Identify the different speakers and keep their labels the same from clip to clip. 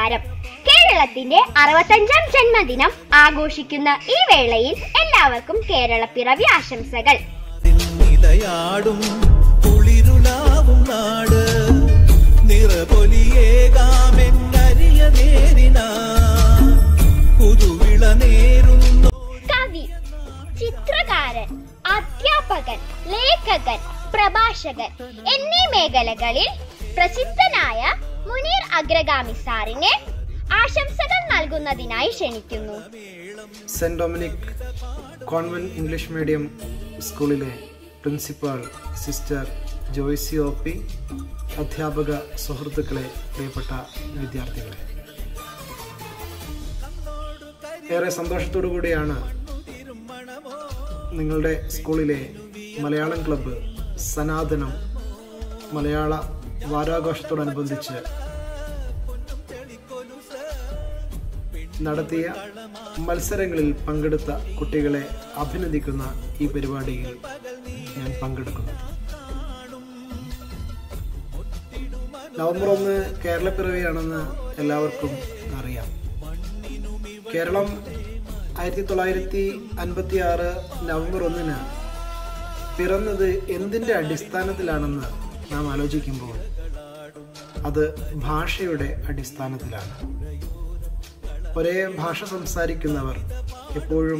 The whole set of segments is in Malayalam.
Speaker 1: നമസ്കാരം കേരളത്തിന്റെ അറുപത്തഞ്ചാം ജന്മദിനം ആഘോഷിക്കുന്ന ഈ വേളയിൽ എല്ലാവർക്കും കേരളപ്പിറവി ആശംസകൾ
Speaker 2: നിലയാടും കുളിരുലാവും നാട് നിറപൊലിയേകാമെന്നരിയ നേരിന പുതുവിള നേരുന്നു
Speaker 1: കവി ചിത്രകാരൻ അധ്യാപകൻ ലേഖകൻ പ്രഭാഷകൻ എന്നീ മേഖലകളിൽ പ്രസിദ്ധനായ മുനീർ അഗ്രഗാമി സാറിനെ ആശംസകൾ നൽകുന്നതിനായി ക്ഷണിക്കുന്നു
Speaker 3: saint Dominic convent English medium സ്കൂളിലെ principal sister Joicy O P അധ്യാപക സുഹൃത്തുക്കളെ പ്രിയപ്പെട്ട വിദ്യാർത്ഥികളെ ഏറെ സന്തോഷത്തോടു കൂടിയാണ് നിങ്ങളുടെ സ്കൂളിലെ മലയാളം ക്ലബ്ബ് സനാതനം മലയാള വാരാഘോഷത്തോടനുബന്ധിച്ച് നടത്തിയ മത്സരങ്ങളിൽ പങ്കെടുത്ത കുട്ടികളെ അഭിനന്ദിക്കുന്ന ഈ പരിപാടിയിൽ ഞാൻ പങ്കെടുക്കുന്നു നവംബർ ഒന്ന് കേരളപ്പിറവിയാണെന്ന് എല്ലാവർക്കും അറിയാം കേരളം ആയിരത്തി തൊള്ളായിരത്തി അൻപത്തി ആറ് നവംബർ ഒന്നിന് പിറന്നത് എന്തിൻ്റെ അടിസ്ഥാനത്തിലാണെന്ന് നാം ആലോചിക്കുമ്പോൾ അത് ഭാഷയുടെ അടിസ്ഥാനത്തിലാണ് ഒരേ ഭാഷ സംസാരിക്കുന്നവർ എപ്പോഴും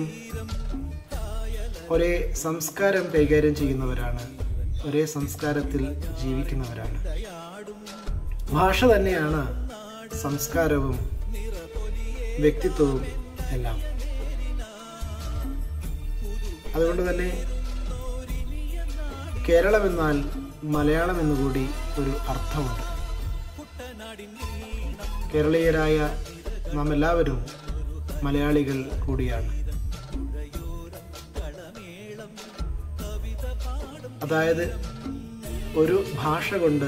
Speaker 3: ഒരേ സംസ്കാരം കൈകാര്യം ചെയ്യുന്നവരാണ് ഒരേ സംസ്കാരത്തിൽ ജീവിക്കുന്നവരാണ് ഭാഷ തന്നെയാണ് സംസ്കാരവും വ്യക്തിത്വവും എല്ലാം അതുകൊണ്ട് തന്നെ കേരളം എന്നാൽ മലയാളം എന്നുകൂടി ഒരു അർത്ഥമുണ്ട് കേരളീയരായ നാം എല്ലാവരും മലയാളികൾ കൂടിയാണ് അതായത് ഒരു ഭാഷ കൊണ്ട്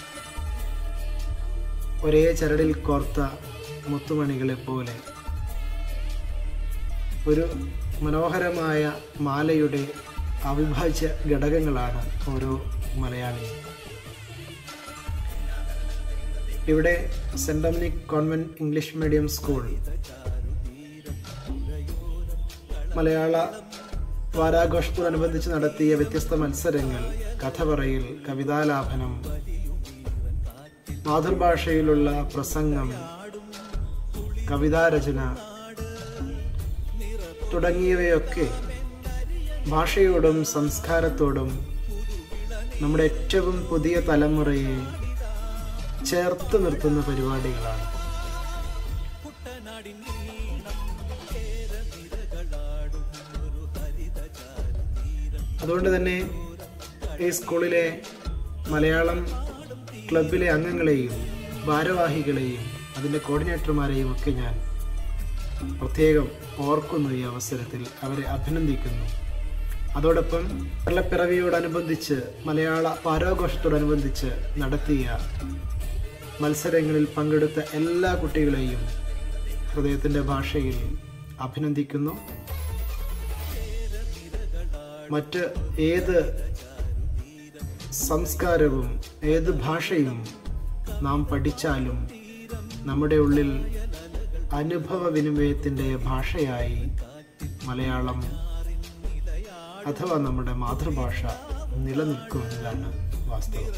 Speaker 3: ഒരേ ചരടിൽ കോർത്ത മുത്തുമണികളെ പോലെ ഒരു മനോഹരമായ മാലയുടെ അവിഭാജ്യ ഘടകങ്ങളാണ് ഓരോ മലയാളിയും ഇവിടെ saint Dominic convent English medium school Malayala വാരാഘോഷത്തോടനുബന്ധിച്ച് നടത്തിയ വ്യത്യസ്ത മത്സരങ്ങൾ കഥ പറയൽ കവിതാലാപനം മാതൃഭാഷയിലുള്ള പ്രസംഗം കവിതാരചന തുടങ്ങിയവയൊക്കെ ഭാഷയോടും സംസ്കാരത്തോടും നമ്മുടെ ഏറ്റവും പുതിയ തലമുറയെ ചേർത്ത് നിർത്തുന്ന പരിപാടികളാണ് അതുകൊണ്ട് തന്നെ ഈ സ്കൂളിലെ മലയാളം ക്ലബിലെ അംഗങ്ങളെയും ഭാരവാഹികളെയും അതിൻ്റെ കോർഡിനേറ്റർമാരെയും ഒക്കെ ഞാൻ പ്രത്യേകം ഓർക്കുന്നു ഈ അവസരത്തിൽ അവരെ അഭിനന്ദിക്കുന്നു അതോടൊപ്പം കേരളപ്പിറവിയോടനുബന്ധിച്ച് മലയാള വാരാഘോഷത്തോടനുബന്ധിച്ച് നടത്തിയ മത്സരങ്ങളിൽ പങ്കെടുത്ത എല്ലാ കുട്ടികളെയും ഹൃദയത്തിൻ്റെ ഭാഷയിൽ അഭിനന്ദിക്കുന്നു മറ്റ് ഏത് സംസ്കാരവും ഏത് ഭാഷയും നാം പഠിച്ചാലും നമ്മുടെ ഉള്ളിൽ അനുഭവ വിനിമയത്തിൻ്റെ ഭാഷയായി മലയാളം അഥവാ നമ്മുടെ മാതൃഭാഷ നിലനിൽക്കുമെന്നതാണ് വാസ്തവം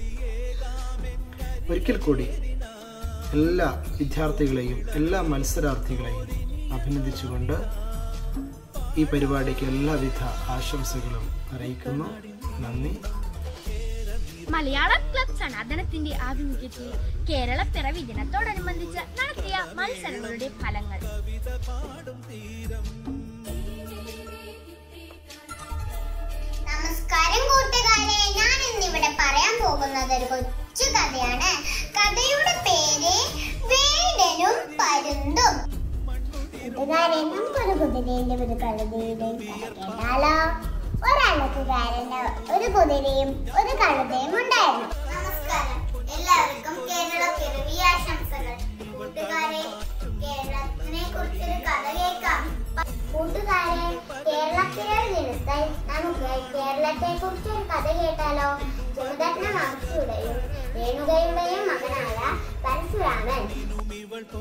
Speaker 3: ഒരിക്കൽ കൂടി എല്ലാ വിദ്യാർത്ഥികളെയും എല്ലാ മത്സരാർത്ഥികളെയും അഭിനന്ദിച്ചുകൊണ്ട് ഈ പരിപാടിക്ക് എല്ലാവിധ ആശംസകളും അറിയിക്കുന്നു നന്ദി
Speaker 1: മലയാളം ക്ലബ് സനാതനത്തിന്റെ ആഭിമുഖ്യത്തിൽ കേരള പിറവി ദിനത്തോടനുബന്ധിച്ച് നടത്തിയ മത്സരങ്ങളുടെ ഫലങ്ങൾ
Speaker 4: നമസ്കാരം കൂട്ടുകാരെ ഞാൻ ഇന്നിവിടെ പറയാൻ പോകുന്നത് ഒരു കൊച്ചു കഥയാണ് കഥയുടെ പേര് വേടനും പരുന്തും കൂട്ടുകാരെ നമുക്കൊരു കുതിരയുടെ ഒരു കഴുതയുടെയും കഥ കേട്ടാലോ ഒരഴകുകാരന് ഒരു കുതിരയും ഒരു കഴുതയും ഉണ്ടായിരുന്നു നമസ്കാരം എല്ലാവർക്കും കേരള പിറവി ആശംസകൾ കൂട്ടുകാരെ കേരളത്തിനെ കുറിച്ചൊരു കഥ കേൾക്കാം കൂട്ടുകാരെ കേരളപ്പിറവി ദിനത്തിൽ നമുക്ക് കേരളത്തെ കുറിച്ച് ഒരു കഥ കേട്ടാലോ ജമദഗ്ന മഹർഷിയുടെയും രേണുകയുടെയും മകനായ പരശുരാമൻ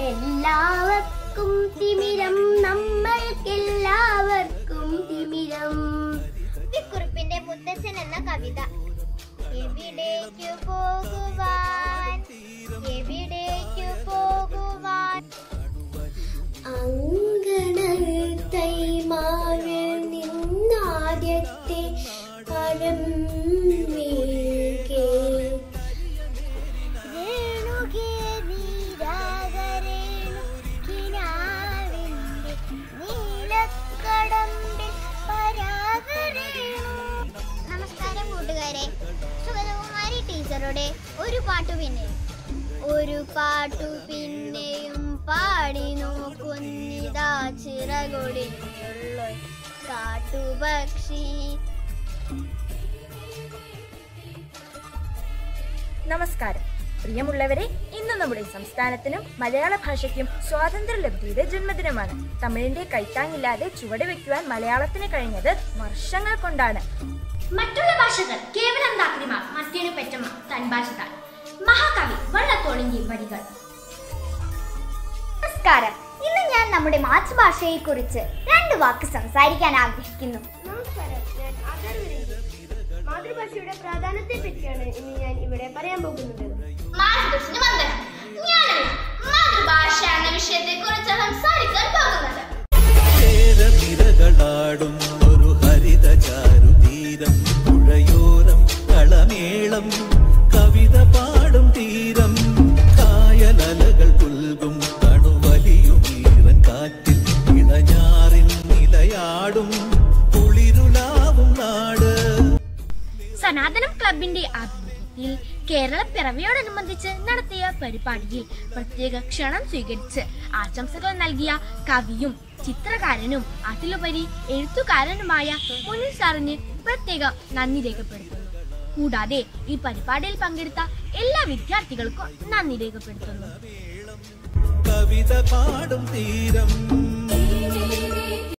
Speaker 1: എല്ലാവർക്കും തിമിരം നമ്മൾക്കെല്ലാവർക്കും തിമിരം
Speaker 4: കുറിപ്പിന്റെ മുത്തച്ഛൻ എന്ന കവിത എവിടേക്കു പോകുവാൻ എവിടേക്കു പോകുവാൻ
Speaker 5: അങ്കണൽ തൈമാവിൽ നിന്നാദ്യത്തെ പഴം വീഴ്കെ
Speaker 4: രേണുകേ നീരാഗരേണു കിനാവിന്റെ നീലക്കടമ്പിൽ പരാഗരേണു നമസ്കാരം കൂട്ടുകാരെ സുഗതകുമാരി ടീച്ചറുടെ ഒരു പാട്ടു പിന്നെ ഒരു പാട്ടു പിന്നെയും പാടി നോക്കുന്നിതാ ചിറകൊടിഞ്ഞുള്ള കാട്ടുപക്ഷി
Speaker 6: നമസ്കാരം പ്രിയമുള്ളവരെ ഇന്ന് നമ്മുടെ സംസ്ഥാനത്തിനും മലയാള ഭാഷയ്ക്കും സ്വാതന്ത്ര്യലബ്ധിയുടെ ജന്മദിനമാണ് തമിഴിന്റെ കൈത്താങ്ങില്ലാതെ ചുവട് വെക്കുവാൻ മലയാളത്തിന് കഴിഞ്ഞത് വർഷങ്ങൾ കൊണ്ടാണ്
Speaker 1: മറ്റുള്ള ഭാഷകൾ കേവലം ദാത്രിമാർ മറ്റേനു പെറ്റമ്മ തൻ ഭാഷ താൻ മഹാകവി വള്ളത്തോളിന്റെ വരികൾ
Speaker 4: നമസ്കാരം ഇന്ന് ഞാൻ നമ്മുടെ മാതൃഭാഷയെ കുറിച്ച് രണ്ട് വാക്ക് സംസാരിക്കാൻ ആഗ്രഹിക്കുന്നു
Speaker 5: നമസ്കാരം ഞാൻ മാതൃഭാഷയുടെ പ്രാധാന്യത്തെ പറ്റിയാണ് ഇന്ന് ഞാൻ ഇവിടെ പറയാൻ പോകുന്നത്
Speaker 1: മാതൃകൃഷ്ണ വന്ദനം ഞാനിന്ന് മാതൃഭാഷ എന്ന വിഷയത്തെ കുറിച്ച് സംസാരിക്കാൻ പോകുന്നത്
Speaker 2: ചേരനിരകളാടും ഒരു ഹരിത ചാരുതീരം പുഴയോരം കളമേളം കവിത പാടും തീരം കായലലകൾ പുൽകും കണുവലിയും ഈറൻ കാറ്റിൽ ഇളഞ്ഞാറിൽ നിലയാടും കുളിരുലാവും നാട്
Speaker 1: സനാതനം ക്ലബിന്റെ ആഭിമുഖ്യത്തിൽ കേരള പിറവിയോടനുബന്ധിച്ച് നടത്തിയ പരിപാടിയിൽ പ്രത്യേക ക്ഷണം സ്വീകരിച്ച് ആശംസകൾ നൽകിയ കവിയും ചിത്രകാരനും അതിലുപരി എഴുത്തുകാരനുമായ മുനിൽ സാറിന് പ്രത്യേക നന്ദി രേഖപ്പെടുത്തുന്നു കൂടാതെ ഈ പരിപാടിയിൽ പങ്കെടുത്ത എല്ലാ വിദ്യാർത്ഥികൾക്കും നന്ദി രേഖപ്പെടുത്തുന്നു
Speaker 2: കവിത പാടും തീരം